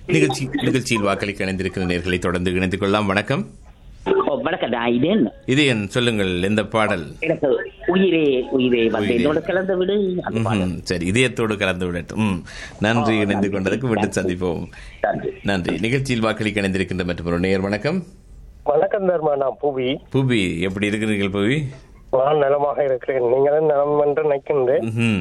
நிகழ்ச்சி நிகழ்ச்சியில் வாக்களிக்க இணைந்திருக்கிற நேர்களை தொடர்ந்து இணைந்து கொள்ளலாம் வணக்கம் ஓ, வணக்கம் நான் இதேன் இது என் சொல்லுங்கள் எந்த பாடல் எனக்கு உயிரே உயிரே வந்து உயிரே. என்னோட கலந்து விடு அந்த பாடல் ம்ஹும். சரி இதயத்தோடு கலந்து விடட்டும் ம். நன்றி இணைந்து கொண்டதற்கு விட்டு சந்திப்போம் நன்றி நன்றி நிகழ்ச்சியில் வாக்களிக்க இணைந்திருக்கின்ற மற்றும் ஒரு நேர் வணக்கம் வணக்கம் தர்மா நான் புவி புவி எப்படி இருக்கிறீர்கள் புவி நான் நலமாக இருக்கிறேன் நீங்களும் நலம் என்று நினைக்கின்றேன் ம்ஹும்.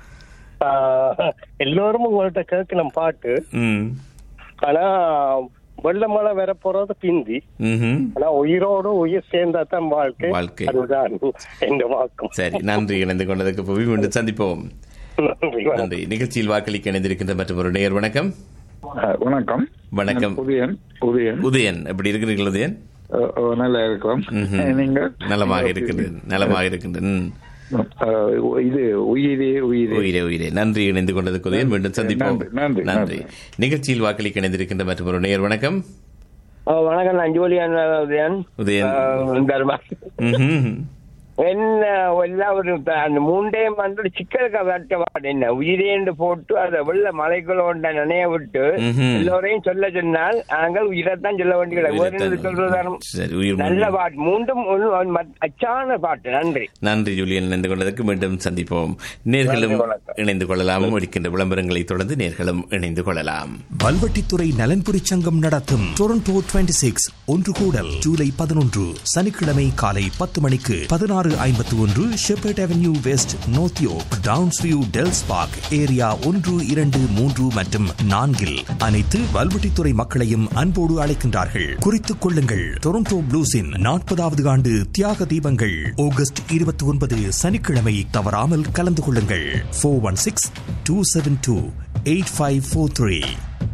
ஆஹ், எல்லோரும் உங்கள்ட்ட கேட்கணும் பாட்டு ம். ஆனா வெள்ள மழை வர போறது பிந்தி ம்ஹும். ஆனா உயிரோடு உயிர் சேர்ந்தா தான் வாழ்க்கை வாழ்க்கை. அதுதான் எந்த வாக்கும் சரி நன்றி இணைந்து கொண்டதற்கு புவி மீண்டும் சந்திப்போம் நன்றி வணக்கம். நன்றி நிகழ்ச்சியில் வாக்களிக்க இணைந்திருக்கின்ற மற்றும் ஒரு நேர் வணக்கம் அஹ், வணக்கம் வணக்கம். நான் உதயன் உதயன் உதயன் எப்படி இருக்கிறீர்கள் உதயன் அஹ், அஹ், நல்லா இருக்கிறோம் ம்ஹும். நீங்க நலமாக இருக்கின்றேன் நலமாக இருக்கின்றேன் ம். அஹ், இது உயிரே உயிரே உயிரே உயிரே நன்றி இணைந்து கொண்டதுக்கு உதயன் மீண்டும் சந்திப்போம் நன்றி, நன்றி, நன்றி நன்றி. நிகழ்ச்சியில் வாக்களிக்க இணைந்திருக்கின்ற மற்றும் ஒரு நேர் வணக்கம் ஓ, வணக்கம் நான் ஜூலியன் உதயன் உதயன் ஆஹ், தர்மா ம்ஹும். என்ன எல்லாம் ஒரு த- அந்த மூண்டே வந்து சிக்கலுக்கு கட்டப்பாடு என்ன உயிரேண்டு போட்டு அதை வெள்ள மலைக்குள்ள ஒன்றை நினைய விட்டு ம்ஹும். எல்லோரையும் சொல்ல சொன்னால் நாங்கள் உயிரைத்தான் சொல்ல வேண்டிய வேறு சொல்றதான சரி உயிர் நல்ல மூன்று. பாட்டு மூன்றும் ஒண்ணு மத்- அச்சான பாட்டு நன்றி நன்றி ஜூலியன் இணைந்து கொண்டதற்கு மீண்டும் சந்திப்போம் நேர்களும் நன்றி, வணக்கம். இணைந்து கொள்ளலாம் இருக்கின்ற விளம்பரங்களை தொடர்ந்து நேர்களும் இணைந்து கொள்ளலாம் வல்வெட்டித்துறை நலன்புரி சங்கம் நடத்தும் டொரண்டோ 26 சிக்ஸ் ஒன்று கூடல் ஜூலை பதினொன்று சனிக்கிழமை காலை பத்து மணிக்கு பதினாறு ஐம்பத்தி ஒன்று Sheppard avenue west North York Downsview Dells park area ஒன்று இரண்டு மூன்று மற்றும் நான்கில் அனைத்து வல்வெட்டித்துறை மக்களையும் அன்போடு அழைக்கின்றார்கள் குறித்துக் கொள்ளுங்கள் டொரண்டோ ப்ளூஸின் நாற்பதாவது ஆண்டு தியாக தீபங்கள் ஆகஸ்ட் இருபத்தி ஒன்பது சனிக்கிழமை தவறாமல் கலந்து கொள்ளுங்கள் four one six two seven two eight five four three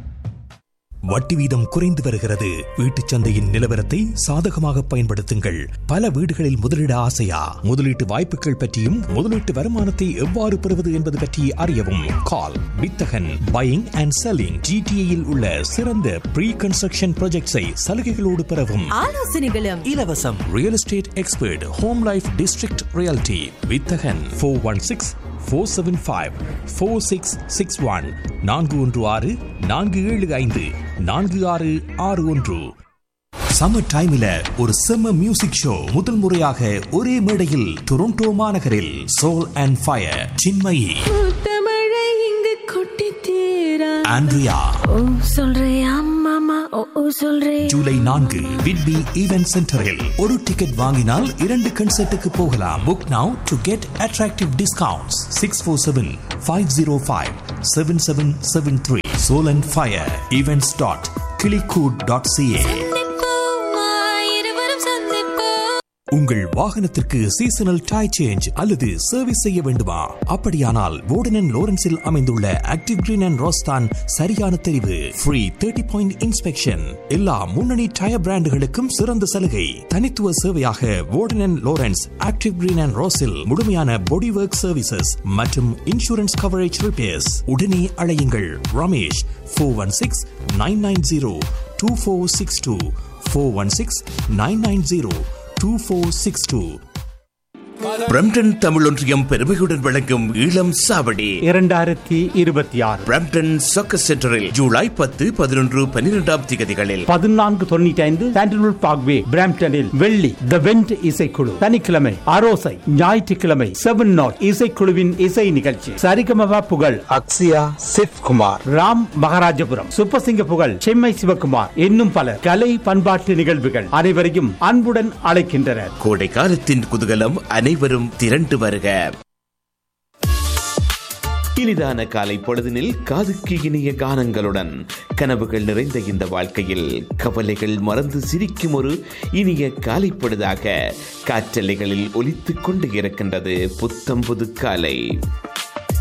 வட்டி வீதம் குறைந்து வருகிறது வீட்டுச் சந்தையின் நிலவரத்தை சாதகமாக பயன்படுத்துங்கள் பல வீடுகளில் முதலீட ஆசையா முதலீட்டு வாய்ப்புகள் பற்றியும் முதலீட்டு வருமானத்தை எவ்வாறு பெறுவது என்பது பற்றி அறியவும் கால் வித்தகன் பையிங் அண்ட் செல்லிங் ஜிடிஏயில் உள்ள சிறந்த ப்ரீ கன்ஸ்ட்ரக்ஷன் ப்ராஜெக்ட்ஸை சலுகைகளோடு பெறவும் ஆலோசனைகளும் இலவசம் real estate expert home life district realty Vithagan four one six four seven five four six six one நான்கு ஒன்று ஆறு நான்கு ஏழு ஐந்து நான்கு ஆறு ஆறு ஒன்று சம்மர் டைம்ல ஒரு செம்ம மியூசிக் ஷோ முதல் முறையாக ஒரே மேடையில் டொரண்டோ மாநகரில் சோல் அண்ட் ஃபயர் சின்மயி தமிழை இங்கு கொட்டி தீரா ஆண்ட்ரியா ஓ சொல்றியா மாமா ஓ ஓ சொல்றே ஜூலை நான்கு விட்பி ஈவென்ட் சென்டரில் ஒரு டிக்கெட் வாங்கினால் இரண்டு கன்சர்ட்டுக்கு போகலாம் book now to get attractive discounts six four seven five zero five seven seven seven three soul and fire events dot klikood dot C A இருவரும் சந்திப்போம் உங்கள் வாகனத்திற்கு சீசனல் டை சேஞ்ச் அல்லது சர்வீஸ் செய்ய வேண்டுமா அப்படியானால் வோர்டன் லோரன்ஸில் அமைந்துள்ள ஆக்டிவ் கிரீன் அண்ட் ரோஸ்தான் சரியான தெரிவு ஃப்ரீ தேர்ட்டி பாயிண்ட் இன்ஸ்பெக்ஷன் எல்லா முன்னணி டயர் பிராண்டுகளுக்கும் சிறந்த சலுகை தனித்துவ சேவையாக Warden Lawrence active green and ரோஸில் முழுமையான பாடி ஒர்க் சர்வீசஸ் மற்றும் இன்சூரன்ஸ் கவரேஜ் ரிப்பேர்ஸ் உடனே அழையுங்கள் Ramesh four one six nine nine zero two four six two four one six nine nine zero two four six two Brampton Tamil ஒன்றியம் பெருமையுடன் வழங்கும் ஈழம் சாவடி இரண்டாயிரத்தி இருபத்தி ஆறு பிரம்டன் சொக்க சென்டரில் ஜூலை பத்து பதினொன்று பன்னிரெண்டாம் திகதிகளில் பதினான்கு தொண்ணூற்றி ஐந்து சாண்டல்வுட் பார்க்வே பிராம்டனில் வெள்ளி த வெண்ட் இசைக்குழு சனிக்கிழமை அரோசை ஞாயிற்றுக்கிழமை செவன் நாட் இசைக்குழுவின் இசை நிகழ்ச்சி சரிகமபா புகழ் அக்ஸியா சிவ் குமார் ராம் மகாராஜபுரம் சுப்பசிங்க புகழ் செம்மை சிவகுமார் இன்னும் பல கலை பண்பாட்டு நிகழ்வுகள் அனைவரையும் அன்புடன் அழைக்கின்றனர் கோடை காலத்தின் குதூகலம் அனைவரும் திரண்டு வருக இனிதான காலை பொழுதினில் காதுக்கு இனிய கானங்களுடன் கனவுகள் நிறைந்த இந்த வாழ்க்கையில் கவலைகள் மறந்து சிரிக்கும் ஒரு இனிய காலை பொழுதாக காற்றலைகளில் ஒலித்துக் கொண்டு இருக்கின்றது புத்தம் புது காலை